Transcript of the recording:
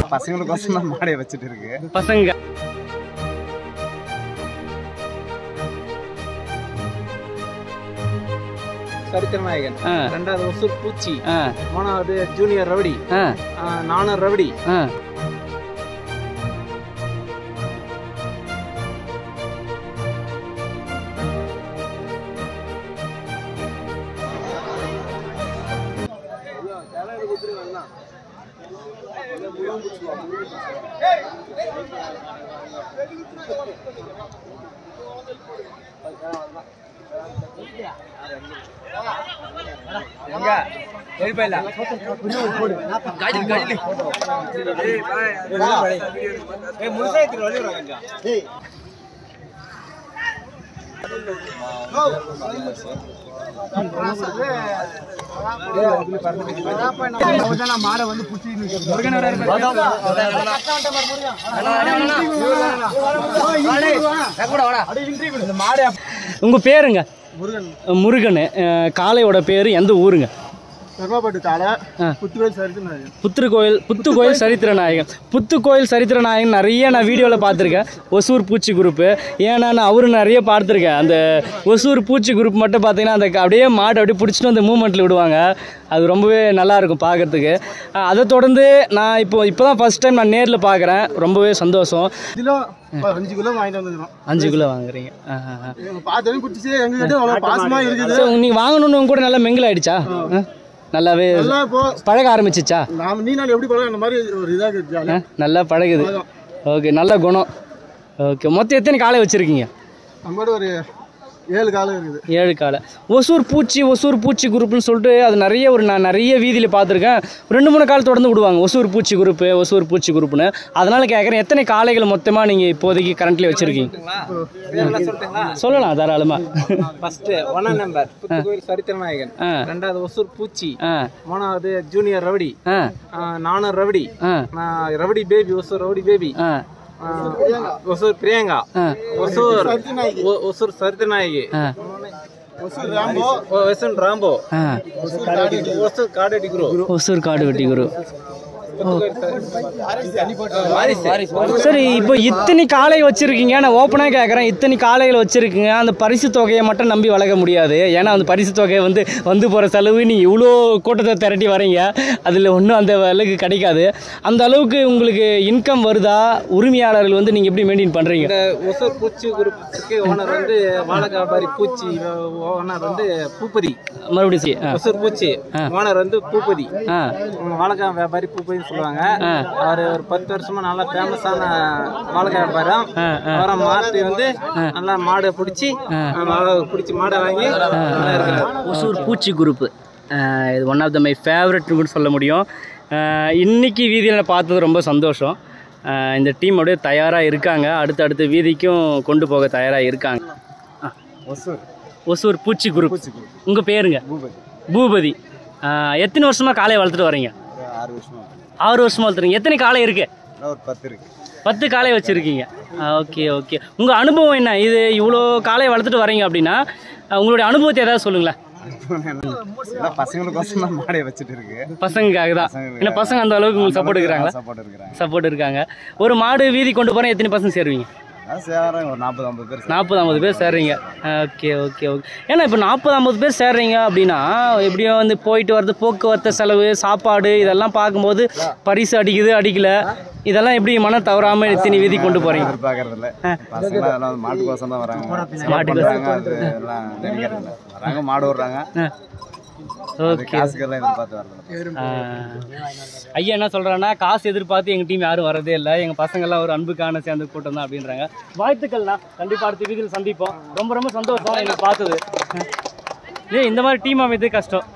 பசங்களுக்கோசம் தான் மாடையை வச்சுட்டு இருக்கு பசங்க சரித்திரநாயகன் ஆ ரெண்டாவது ஒசூர் பூச்சி ஆ மூணாவது ஜூனியர் ரவுடி ஆ ஆ, நானும் ரவுடி ஆ உங்க பேருங்க முருகன் முருகன் அஹ், காளையோட பேரு எந்த ஊருங்க பெருமாப்பட்டு காலை ஆ. புத்துவேல் சரித்திரநாயகன் புத்து கோயில் புத்து கோயில் சரித்திர நாயகன் புத்து கோயில் சரித்திர நாயகன் நிறைய நான் வீடியோவில் பார்த்துருக்கேன் ஒசூர் பூச்சி குரூப்பு ஏன்னா நான் அவரு நிறைய பார்த்துருக்கேன் அந்த ஒசூர் பூச்சி குரூப் மட்டும் பார்த்தீங்கன்னா அந்த அப்படியே மாடு அப்படியே பிடிச்சிட்டு வந்து மூமெண்ட்டில் விடுவாங்க அது ரொம்பவே நல்லா இருக்கும் பார்க்கறதுக்கு அஹ், அதை தொடர்ந்து நான் இப்போ இப்போ தான் ஃபஸ்ட் டைம் நான் நேரில் பார்க்குறேன் ரொம்பவே சந்தோஷம் கிலோ அஞ்சு கிலோ வாங்கிட்டு வந்துருக்கோம் அஞ்சு கிலோ வாங்குறீங்க ஆ, ஆ, ஆ. பார்த்தோன்னே பிடிச்சி எங்க கிட்ட அவ்வளோ பாசமா இருக்குது சரி நீங்கள் வாங்கணுன்னு கூட நல்லா மிங்கில் ஆயிடுச்சா ஆ? நல்லாவே எல்லாம் இப்போ பழக ஆரம்பிச்சிச்சா நாம நீ நாள் எப்படி பழம் அந்த மாதிரி ஒரு இதாக இருக்கு ஆ, நல்லா பழகுது ஓகே நல்ல குணம் ஓகே மொத்தம் எத்தனை காலை வச்சுருக்கீங்க நம்மளோட ஒரு ஏழு காலம் இருக்குது ஏழு காலை ஒசூர் பூச்சி ஒசூர் பூச்சி குரூப்னு சொல்லிட்டு அது நிறைய ஒரு நான் நிறைய வீதியில் பார்த்துருக்கேன் ரெண்டு மூணு கால் தொடர்ந்து விடுவாங்க ஒசூர் பூச்சி குரூப்பு ஒசூர் பூச்சி குரூப்னு அதனால் கேட்குறேன் எத்தனை காளைகள் மொத்தமாக நீங்கள் இப்போதைக்கு கரண்ட்லேயே வச்சுருக்கீங்க சொல்லிட்டுங்களா சொல்லலாம் தாராளமாக ஃபர்ஸ்ட் ஒன்னாம் நம்பர் புத்துக்கோயில் சரித்திரநாயகன் ஆ ரெண்டாவது ஒசூர் பூச்சி ஆ மூணாவது ஜூனியர் ரவுடி ஆ ஆ, நானும் ரவுடி ஆ நான் rowdy baby Hosur rowdy baby ஆ ஆ, ஒசூர் பிரியங்கா ஆ ஒசூர் ஒ- ஒசூர் சரித்திரநாயகி ஆ ஒ- ஒசூர் ராம்போ ஆ ஒசூர் காடடி குரு ஒசூர் காடு வெட்டி குரு வாரிசு சரி இப்போ இத்தனை காளை வச்சிருக்கீங்க நான் ஓப்பனாக கேட்குறேன் இத்தனை காளைகள் வச்சிருக்கீங்க அந்த பரிசு தொகையை மட்டும் நம்பி வளர்க்க முடியாது ஏன்னா அந்த பரிசு தொகையை வந்து வந்து போகிற செலவு நீங்கள் இவ்வளோ கூட்டத்தை திரட்டி வரீங்க அதில் ஒன்றும் அந்த அளவுக்கு கிடைக்காது அந்த அளவுக்கு உங்களுக்கு இன்கம் வருதா உரிமையாளர்கள் வந்து நீங்கள் எப்படி மெயின்டைன் பண்ணுறீங்க இந்த ஒசூர் பூச்சி குரூப்புக்கு ஓனர் வந்து வாழக்காபாரி பூச்சி ஓனர் வந்து பூப்பதி மறுபடியும் சரி. ஆ ஒசூர் பூச்சி ஓனர் வந்து பூப்பதி ஆ வாழைக்காய் வியாபாரி பூப்பதின்னு சொல்லுவாங்க அவர் ஒரு பத்து வருஷமா நல்லா ஃபேமஸான வாழைக்காய் வியாபாரம் அவரை மாட்டி வந்து நல்லா மாடை பிடிச்சி பிடிச்சி மாடை வாங்கி நல்லா இருக்கிறார் ஒசூர் பூச்சி குரூப்பு இது ஒன் ஆஃப் த மை ஃபேவரட்னு கூட சொல்ல முடியும் அஹ் இன்னைக்கு வீதியில் நான் பார்த்தது ரொம்ப சந்தோஷம் அஹ் இந்த டீம் அப்படியே தயாராக இருக்காங்க அடுத்தடுத்த வீதிக்கும் கொண்டு போக தயாராக இருக்காங்க ஆ, ஒசூர் ஒசூர் பூச்சி குரூப் உங்கள் பேருங்க பூபதி பூபதி அஹ் எத்தனை வருஷமாக காளையை வளர்த்துட்டு வரீங்க ஒரு ஆறு வருஷமா ஆறு வருஷமாக வளர்த்துறீங்க எத்தனை காளை இருக்குது இன்னும் ஒரு பத்து இருக்கு பத்து காளை வச்சுருக்கீங்க ஓகே ஓகே உங்கள் அனுபவம் என்ன இது இவ்வளோ காளையை வளர்த்துட்டு வரீங்க அப்படின்னா அஹ் உங்களுடைய அனுபவத்தை ஏதாவது சொல்லுங்களேன் எல்லாம் பசங்களுக்கோசம் தான் மாடையை வச்சுட்டு இருக்கு பசங்களுக்காக தான் பசங்களுக்காக. ஏன்னா பசங்க அந்த அளவுக்கு உங்களுக்கு சப்போர்ட் இருக்கிறாங்களா சப்போர்ட் இருக்கிறாங்க சப்போர்ட் இருக்காங்க ஒரு மாடு வீதி கொண்டு போகிறேன் எத்தனை பசங்க சேருவீங்க அதான் சேரம் ஒரு நாற்பது ஐம்பது பேர் நாற்பது ஐம்பது பேர் சேர்றீங்க ஓகே ஓகே ஓகே ஏன்னா இப்போ நாற்பது ஐம்பது பேர் சேர்றீங்க அப்படின்னா எப்படியும் வந்து போயிட்டு வர்றது போக்குவரத்து செலவு சாப்பாடு இதெல்லாம் பார்க்கும்போது பரிசு அடிக்குது அடிக்கல இதெல்லாம் எப்படி மனம் தவறாமல் இத்தனை வீதி கொண்டு போகிறீங்க எதிர்பார்க்கறது இல்ல பசங்க எல்லாம் வந்து மாட்டுக்கோசம் தான் வராங்க மாட்டுக்கு மாட்டுக்கு அது எல்லாம் நினைக்கிறது இல்ல வராங்க மாடு விடுறாங்க அது ஓகே காசுக்கெல்லாம் எதிர்பார்த்து வரது ஐயா என்ன சொல்கிறாங்கன்னா காசு எதிர்பார்த்து எங்கள் டீம் யாரும் வரதே இல்லை எங்கள் பசங்கள்லாம் ஒரு அன்புக்கான சேர்ந்த கூட்டம் தான் அப்படின்றாங்க வாழ்த்துக்கள்ண்ணா கண்டிப்பாக அடுத்த வீதியில் சந்திப்போம் ரொம்ப ரொம்ப சந்தோஷம் எங்களை பார்த்தது ஏ இந்த மாதிரி டீம் அமைத்து கஷ்டம்